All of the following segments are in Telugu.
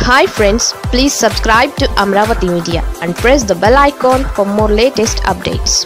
hi friends please subscribe to Amaravati media and press the bell icon for more latest updates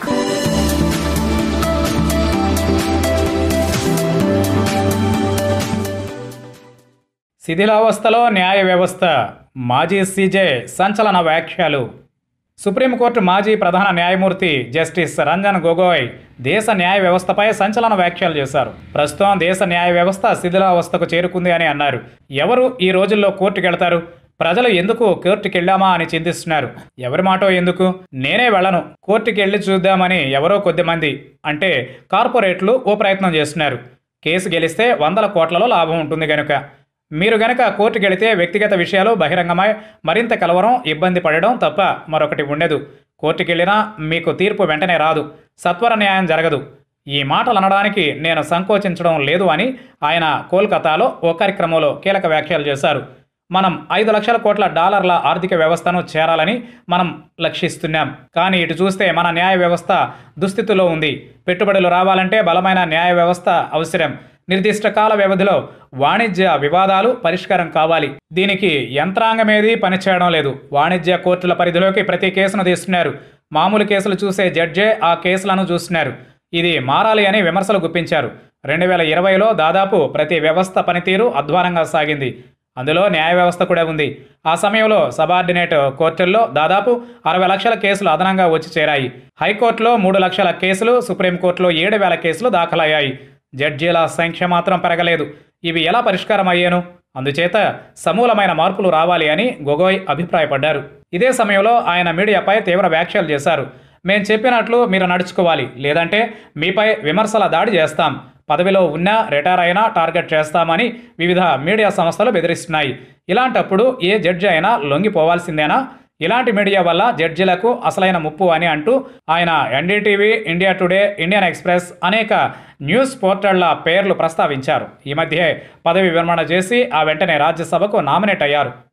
శిథిలావస్థలో న్యాయ వ్యవస్థ మాజీ సీజే సంచలన వ్యాఖ్యలు సుప్రీంకోర్టు మాజీ ప్రధాన న్యాయమూర్తి జస్టిస్ రంజన్ గొగోయ్ దేశ న్యాయ వ్యవస్థపై సంచలన వ్యాఖ్యలు చేశారు ప్రస్తుతం దేశ న్యాయ వ్యవస్థ శిథిలావస్థకు చేరుకుంది అని అన్నారు ఎవరు ఈ రోజుల్లో కోర్టుకు వెళ్తారు ప్రజలు ఎందుకు కోర్టుకి వెళ్ళామా అని చింతిస్తున్నారు ఎవరి మాటో ఎందుకు నేనే వెళ్ళను కోర్టుకి వెళ్ళి చూద్దామని ఎవరో కొద్దిమంది అంటే కార్పొరేట్లు ఓ ప్రయత్నం చేస్తున్నారు కేసు గెలిస్తే వందల కోట్లలో లాభం ఉంటుంది గనుక మీరు గనక కోర్టుకు వెళితే వ్యక్తిగత విషయాలు బహిరంగమై మరింత కలవరం ఇబ్బంది పడడం తప్ప మరొకటి ఉండదు కోర్టుకు వెళ్ళినా మీకు తీర్పు వెంటనే రాదు సత్వర న్యాయం జరగదు ఈ మాటలు అనడానికి నేను సంకోచించడం లేదు అని ఆయన కోల్కతాలో ఓ కార్యక్రమంలో కీలక వ్యాఖ్యలు చేశారు మనం ఐదు లక్షల కోట్ల డాలర్ల ఆర్థిక వ్యవస్థను చేరాలని మనం లక్షిస్తున్నాం కానీ ఇటు చూస్తే మన న్యాయ వ్యవస్థ దుస్థితిలో ఉంది పెట్టుబడులు రావాలంటే బలమైన న్యాయ వ్యవస్థ అవసరం నిర్దిష్ట కాల వ్యవధిలో వాణిజ్య వివాదాలు పరిష్కారం కావాలి దీనికి యంత్రాంగమేది పనిచేయడం లేదు వాణిజ్య కోర్టుల పరిధిలోకి ప్రతి కేసును తీస్తున్నారు మామూలు కేసులు చూసే జడ్జే ఆ కేసులను చూస్తున్నారు ఇది మారాలి అని విమర్శలు గుప్పించారు రెండు వేల ఇరవైలో దాదాపు ప్రతి వ్యవస్థ పనితీరు అధ్వానంగా సాగింది అందులో న్యాయ వ్యవస్థ కూడా ఉంది ఆ సమయంలో సబార్డినేట్ కోర్టుల్లో దాదాపు అరవై లక్షల కేసులు అదనంగా వచ్చి చేరాయి హైకోర్టులో మూడు లక్షల కేసులు సుప్రీంకోర్టులో ఏడు వేల కేసులు దాఖలయ్యాయి జడ్జీల సంఖ్య మాత్రం పెరగలేదు ఇవి ఎలా పరిష్కారం అయ్యాను అందుచేత సమూలమైన మార్పులు రావాలి అని గొగోయ్ అభిప్రాయపడ్డారు ఇదే సమయంలో ఆయన మీడియాపై తీవ్ర వ్యాఖ్యలు చేశారు మేం చెప్పినట్లు మీరు నడుచుకోవాలి లేదంటే మీపై విమర్శల దాడి చేస్తాం పదవిలో ఉన్నా రిటైర్ అయినా టార్గెట్ చేస్తామని వివిధ మీడియా సంస్థలు బెదిరిస్తున్నాయి ఇలాంటప్పుడు ఏ జడ్జి అయినా లొంగిపోవాల్సిందేనా ఇలాంటి మీడియా వల్ల జడ్జిలకు అసలైన ముప్పు అని అంటూ ఆయన NDTV India Today Indian Express అనేక న్యూస్ పోర్టళ్ల పేర్లు ప్రస్తావించారు ఈ మధ్య పదవి విరమణ చేసి ఆ వెంటనే రాజ్యసభకు నామినేట్ అయ్యారు